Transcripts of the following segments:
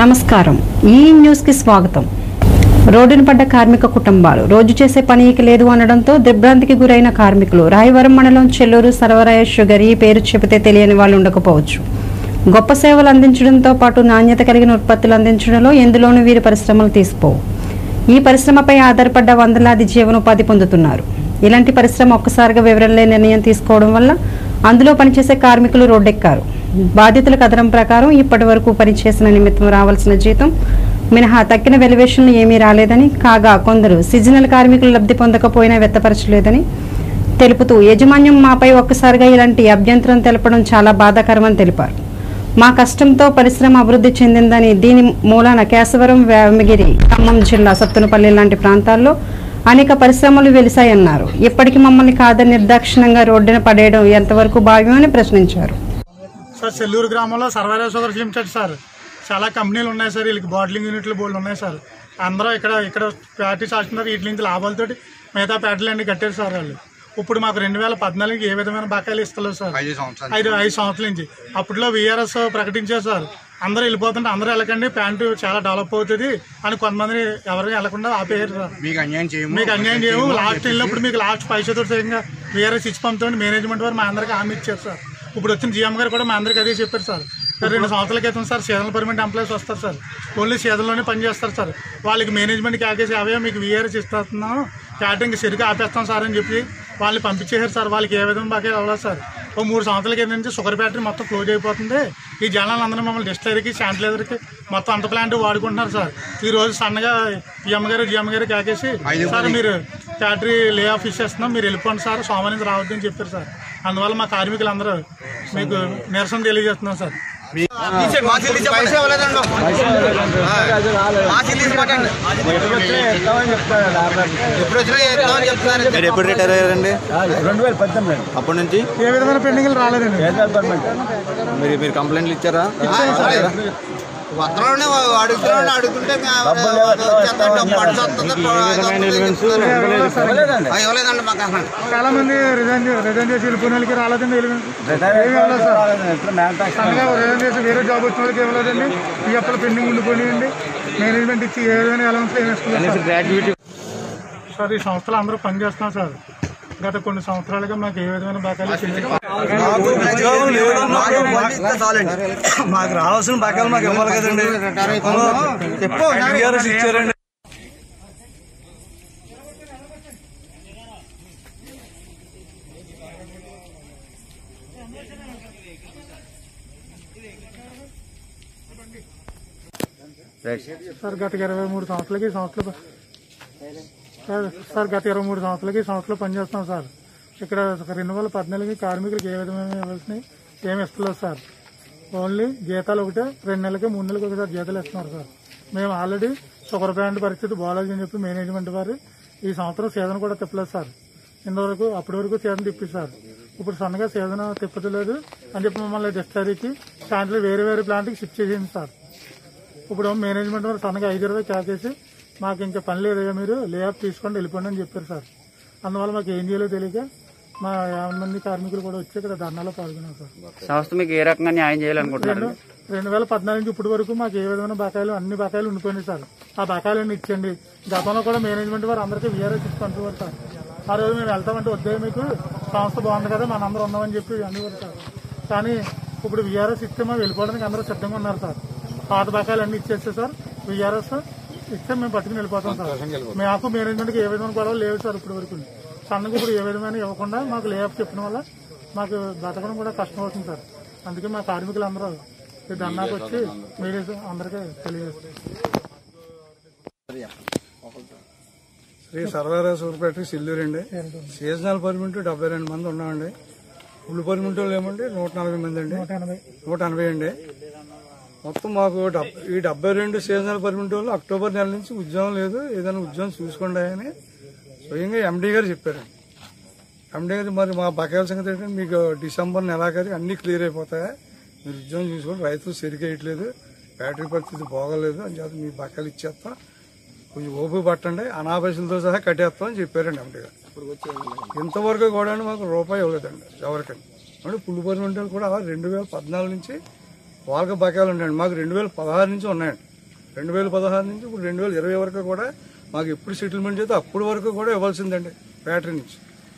నమస్కారం ఈ న్యూస్ కి స్వాగతం రోడ్డున పడ్డ కార్మిక కుటుంబాలు రోజు చేసే పని ఇక లేదు అనడంతో దిగ్భ్రాంతికి గురైన కార్మికులు రాయవరం మండలం చెల్లూరు సర్వరాయ షుగర్ ఈ పేరు చెబితే తెలియని వాళ్ళు ఉండకపోవచ్చు గొప్ప సేవలు అందించడంతో పాటు నాణ్యత కలిగిన ఉత్పత్తులు అందించడంలో ఎందులోనూ వీరి పరిశ్రమలు తీసిపోవు ఈ పరిశ్రమపై ఆధారపడ్డ వందలాది జీవనోపాధి పొందుతున్నారు ఇలాంటి పరిశ్రమ ఒక్కసారిగా వివరణ లేని నిర్ణయం తీసుకోవడం వల్ల అందులో పనిచేసే కార్మికులు రోడ్డెక్కారు బాధితుల కథనం ప్రకారం ఇప్పటి వరకు పనిచేసిన నిమిత్తం రావాల్సిన జీతం మినహా తక్కిన వెలివేషన్లు ఏమీ రాలేదని కాగా కొందరు సీజనల్ కార్మికులు లబ్ధి పొందకపోయినా వ్యక్తపరచలేదని తెలుపుతూ యాజమాన్యం మాపై ఒక్కసారిగా ఇలాంటి అభ్యంతరం తెలపడం చాలా బాధాకరమని తెలిపారు మా కష్టంతో పరిశ్రమ అభివృద్ధి చెందిందని దీని మూలాన కేశవరం వేమగిరి ఖమ్మం జిల్లా సత్తునపల్లి లాంటి ప్రాంతాల్లో అనేక పరిశ్రమలు వెలిశాయన్నారు ఇప్పటికీ మమ్మల్ని కాదని నిర్దాక్షిణంగా రోడ్డున పడేయడం ఎంతవరకు భావ్యమని ప్రశ్నించారు సార్ సెల్లూరు గ్రామంలో సర్వైరా షుగర్స్ లిమిటెడ్ సార్ చాలా కంపెనీలు ఉన్నాయి సార్ వీళ్ళకి బాటిలింగ్ యూనిట్లు బోర్డు ఉన్నాయి సార్ అందరూ ఇక్కడ ఇక్కడ ఫ్యాక్టరీ చేస్తున్నారు వీటి నుంచి లాభాలతోటి మిగతా ఫ్యాక్టరీలు అన్ని కట్టారు సార్ వాళ్ళు ఇప్పుడు మాకు రెండు వేల పద్నాలుగుకి ఏ విధమైన బకాయిలు ఇస్తలేదు సార్ ఐదు సంవత్సరాలు ఐదు ఐదు సంవత్సరాల నుంచి అప్పట్లో విఆర్ఎస్ ప్రకటించారు సార్ అందరూ వెళ్ళిపోతుంటే అందరూ వెళ్ళకండి ప్యాంటు చాలా డెవలప్ అవుతుంది అని కొంతమంది ఎవరికి వెళ్ళకుండా ఆపేయారు సార్ మీకు అన్యాయం చేయము మీకు అన్యాయం చేయము లాస్ట్ వెళ్ళినప్పుడు మీకు లాస్ట్ పైసతో సరిగ్గా వీఆర్ఎస్ ఇచ్చి పంపుతామని మేనేజ్మెంట్ వారు మా అందరికీ హామీ ఇచ్చారు సార్ ఇప్పుడు వచ్చిన జీఎం గారు కూడా మా అందరికీ అదే చెప్పారు సార్ సార్ రెండు సంవత్సరాల క్రితం సార్ సీజనల్ పర్మనెంట్ ఎంప్లాయీస్ వస్తారు సార్ ఓన్లీ సీజన్లోనే పని చేస్తారు సార్ వాళ్ళకి మేనేజ్మెంట్ క్యాకేసి అవే మీకు వీఆర్ఎస్ ఇస్తున్నాం క్యాటరింగ్ సరిగ్గా ఆపేస్తాం సార్ అని చెప్పి వాళ్ళని పంపించేశారు సార్ వాళ్ళకి ఏ విధంగా బాగా అవ్వలేదు సార్ ఓ మూడు సంవత్సరాల కింద నుంచి షుగర్ ఫ్యాక్టరీ మొత్తం క్లోజ్ అయిపోతుంది ఈ జనాలందరూ మమ్మల్ని డిస్టలరీకి శానిటైజర్కి మొత్తం అంత ప్లాంట్ వాడుకుంటున్నారు సార్ ఈ రోజు సన్నగా పిఎం గారు జిఎం గారు కాకేసి సార్ మీరు ఫ్యాక్టరీ లే ఆఫ్ ఇచ్చేస్తున్నాం మీరు వెళ్ళిపోండి సార్ సోమవారం నుంచి రావద్దని చెప్పారు సార్ అందువల్ల మా కార్మికులందరూ మీకు నిరసన తెలియజేస్తున్నాం సార్ పైసా ఇవ్వలేదండి ఎప్పుడు వచ్చినా ఇస్తామని చెప్తున్నారు మీరు ఎప్పుడు రిటైర్ అయ్యారండి రెండు వేల పద్దెనిమిది అప్పటి నుంచి ఏ విధమైన పెండింగ్లు రాలేదండి మీరు మీరు కంప్లైంట్లు ఇచ్చారా వస్త్రంలోనే అడుగుతున్నాడు అడుగుతుంటే మేము వచ్చేస్తాం, డబ్బు పట్టు వస్తుంది, ఆ, ఇవ్వలేదండి మాకు అసలు చాలా మంది రిజైన్ రిజైన్ చేసి వెళ్ళిపోయిన వాళ్ళకి రాలేదండి సన్నగా రిజైన్ చేసి వేరే జాబ్ వచ్చిన వాళ్ళకి ఇవ్వలేదండి ఈ అప్పులు పెండింగ్ ఉండిపోయినాయండి మేనేజ్మెంట్ ఇచ్చి ఏ విధమైన అలవన్స్ ఏమి సార్ ఈ సంస్థలు అందరూ పనిచేస్తున్నాం సార్ గత కొన్ని సంవత్సరాలుగా మాకు ఏ విధమైన బకాయిలు చెల్లించారు మాకు రావాల్సిన బకాయిలు మాకు ఇవ్వాలి కదండి చెప్పు టీఆర్ఎస్ ఇచ్చారండి సార్ గత ఇరవై మూడు సంవత్సరాలకి ఈ సంవత్సరాలు సార్ సార్ గత ఇరవై మూడు సంవత్సరాలకి ఈ సంవత్సరాలు పనిచేస్తున్నాం సార్ ఇక్కడ రెండు వేల పద్నాలుగుకి కార్మికులకు ఏ విధమైన ఇవ్వాల్సినవి ఏమి ఇస్తలేదు సార్ ఓన్లీ జీతాలు ఒకటే రెండు నెలలకి మూడు నెలలకి ఒకసారి జీతాలు ఇస్తున్నారు సార్ మేము ఆల్రెడీ షుగర్ ప్లాంట్ పరిస్థితి బాగాలేదని చెప్పి మేనేజ్మెంట్ వారు ఈ సంవత్సరం సీజన్ కూడా తిప్పలేదు సార్ ఇంతవరకు అప్పటి వరకు సీజన్ తిప్పి సార్ ఇప్పుడు సన్నగా సీజన్ తిప్పలేదు అని చెప్పి మమ్మల్ని డిస్టరీకి దాంట్లో వేరే వేరే ప్లాంట్కి షిఫ్ట్ చేసింది సార్ ఇప్పుడు మేనేజ్మెంట్ వారు సన్నగా ఐదు ఇరవై చేసి మాకు ఇంకా పని లేదయ్యా మీరు లే ఆఫ్ తీసుకోండి వెళ్ళిపోండి అని చెప్పారు సార్ అందువల్ల మాకు ఏం చేయాలో తెలియక మా యాభై మంది కార్మికులు కూడా వచ్చి ఇక్కడ ధర్నాలో పాల్గొన్నారు సార్ సంస్థ మీకు ఏ రకంగా న్యాయం చేయాలనుకుంటున్నారు రెండు రెండు వేల పద్నాలుగు నుంచి ఇప్పటి వరకు మాకు ఏ విధమైన బకాయిలు అన్ని బకాయిలు ఉండిపోయినాయి సార్ ఆ బకాయిలన్నీ ఇచ్చండి గతంలో కూడా మేనేజ్మెంట్ వారు అందరికీ వీఆర్ఎస్ ఇచ్చి పంపేవారు సార్ ఆ రోజు మేము వెళ్తామంటే వద్దే మీకు సంస్థ బాగుంది కదా మనందరం ఉన్నామని చెప్పి అనేవారు సార్ కానీ ఇప్పుడు వీఆర్ఎస్ ఇస్తే మేము వెళ్ళిపోవడానికి అందరూ సిద్ధంగా ఉన్నారు సార్ పాత బకాయిలు అన్ని ఇచ్చేస్తే సార్ వీఆర్ఎస్ ఇస్తే మేము పట్టుకుని వెళ్ళిపోతాం సార్ మాకు మేనేజ్మెంట్కి ఏ విధమైన గొడవ లేవు సార్ ఇప్పటి వరకు సన్నగా ఇప్పుడు ఏ విధమైన ఇవ్వకుండా మాకు లే ఆఫ్ చెప్పిన వల్ల మాకు బతకడం కూడా కష్టం అవుతుంది సార్ అందుకే మా కార్మికులందరూ ఈ ధర్నాకు వచ్చి మీడియా అందరికీ తెలియజేస్తారు శ్రీ సర్వారావు సూపర్పేట సిల్లూరు అండి సీజనల్ పర్మిట్ డెబ్బై రెండు మంది ఉన్నామండి ఫుల్ పర్మిట్ వాళ్ళు ఏమండి నూట నలభై మంది అండి నూట ఎనభై అండి మొత్తం మాకు డెబ్- ఈ డెబ్బై రెండు సీజనల్ పర్మిట్ వాళ్ళు అక్టోబర్ నెల నుంచి ఉద్యోగం లేదు ఏదైనా ఉద్యోగం చూసుకోండి అని స్వయంగా ఎండీ గారు చెప్పారండి ఎండీ గారు మరి మా బకాయిల సంగతి ఏంటంటే మీకు డిసెంబర్ నెలాఖరి అన్ని క్లియర్ అయిపోతాయి మీరు ఉద్యోగం చూసుకోండి రైతులు సరిగేయట్లేదు బ్యాటరీ పరిస్థితి బాగోలేదు అని చెప్పి మీ బకాయిలు ఇచ్చేస్తాం కొంచెం ఓపిక పట్టండి అనాపైసలతో సహా కట్టేస్తాం అని చెప్పారండి ఎంపీ గారు ఇంతవరకు కూడా మాకు రూపాయి ఇవ్వలేదండి ఎవరికండి అంటే పుల్లు పర్మింటలు కూడా అలా రెండు వేల పద్నాలుగు నుంచి వాళ్ళకి బకాయిలు ఉన్నాయండి మాకు రెండు వేల పదహారు నుంచి ఉన్నాయండి రెండు వేల పదహారు నుంచి ఇప్పుడు రెండు వేల ఇరవై వరకు కూడా మాకు ఎప్పుడు సెటిల్మెంట్ చేస్తే అప్పటి వరకు కూడా ఇవ్వాల్సిందండి ఫ్యాక్టరీ నుంచి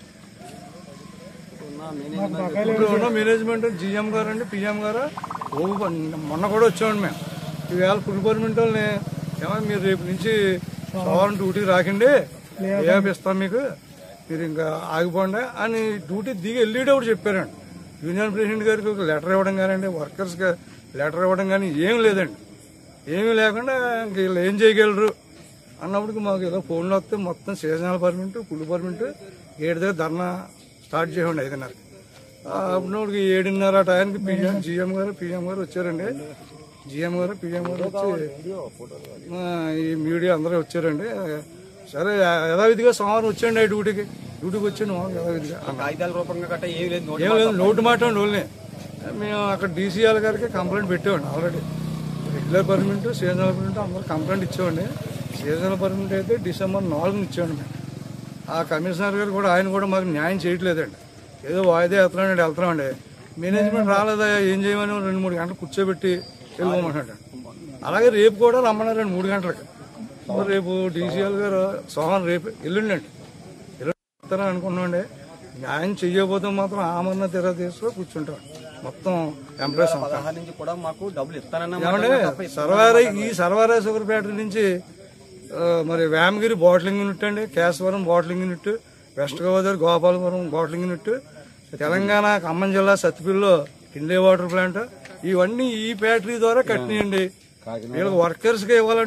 ఇప్పుడు ఉన్న మేనేజ్మెంట్ జిఎం గారు అండి పిఎం గారు ఓ మొన్న కూడా వచ్చామండి మేము ఈవేళ ఫుల్ పర్మిట్ వాళ్ళని ఏమో మీరు రేపు నుంచి సోమవారం డ్యూటీ రాకండి ఏమి ఇస్తాం మీకు మీరు ఇంకా ఆగిపోండి అని డ్యూటీ దిగి వెళ్ళేటప్పుడు చెప్పారండి యూనియన్ ప్రెసిడెంట్ గారికి ఒక లెటర్ ఇవ్వడం కానివ్వండి వర్కర్స్కి లెటర్ ఇవ్వడం కానీ ఏం లేదండి ఏమీ లేకుండా ఇంక వీళ్ళు ఏం చేయగలరు అన్నప్పటికి మాకు ఏదో ఫోన్లో వస్తే మొత్తం సీజనల్ పర్మిట్ ఫుల్ పర్మిట్ ఏడు దగ్గర ధర్నా స్టార్ట్ చేయండి ఐదున్నరకి అప్పుడు ఏడున్నర ఆ టైంకి పిఎం జిఎం గారు పిఎం గారు వచ్చారండి జిఎం గారు పిఎం గారు వచ్చి ఆ, ఈ మీడియా అందరూ వచ్చారండి సరే యథావిధిగా సోమవారం వచ్చాండి ఆ డ్యూటీకి డ్యూటీకి వచ్చాను యథావిధిగా అన్నారు. కాగితాల రూపంగా గట్ట ఏం లేదు ఏం లేదు నోటు మాట అండి ఓన్లీ మేము అక్కడ డీసీఆర్ గారికి కంప్లైంట్ పెట్టామండి already regular permit seasonal permit అందరూ కంప్లైంట్ ఇచ్చామండి సీజనల్ పర్మిట్ అయితే డిసెంబర్ నాలుగున ఇచ్చామండి మేము ఆ కమిషనర్ గారు కూడా ఆయన కూడా మాకు న్యాయం చేయట్లేదండి ఏదో వాయిదా వెళ్తున్నామండి వెళ్తున్నామండి మేనేజ్మెంట్ రాలేదా ఏం చేయమని రెండు మూడు గంటలు కూర్చోబెట్టి వెళ్ళిపోమంటాడు అలాగే రేపు కూడా రమ్మన్నారండి మూడు గంటలకి మరి రేపు డీసీఎల్ గారు సోమవారం రేపు ఎల్లుండండి ఎల్లుండి అనుకున్నాండి న్యాయం చెయ్యకపోతే మాత్రం ఆమరణ తెర తీసుకు కూర్చుంటాం మొత్తం ఎంప్లాయీస్ అంతా పదహారు నుంచి కూడా మాకు డబ్బులు ఇస్తానన్న ఏమంటే సర్వారై ఈ సర్వారై షుగర్ ఫ్యాక్టరీ నుంచి ఆ, మరి వేమగిరి బాటిలింగ్ యూనిట్ అండి Kesavaram bottling unit west Godavari Gopalapuram bottling unit Telangana Khammam జిల్లా సత్తిపిల్లో కిండే వాటర్ ప్లాంట్ ఇవన్నీ ఈ ఫ్యాక్టరీ ద్వారా కట్టినాయండి వీళ్ళకి వర్కర్స్గా ఇవ్వాలంటే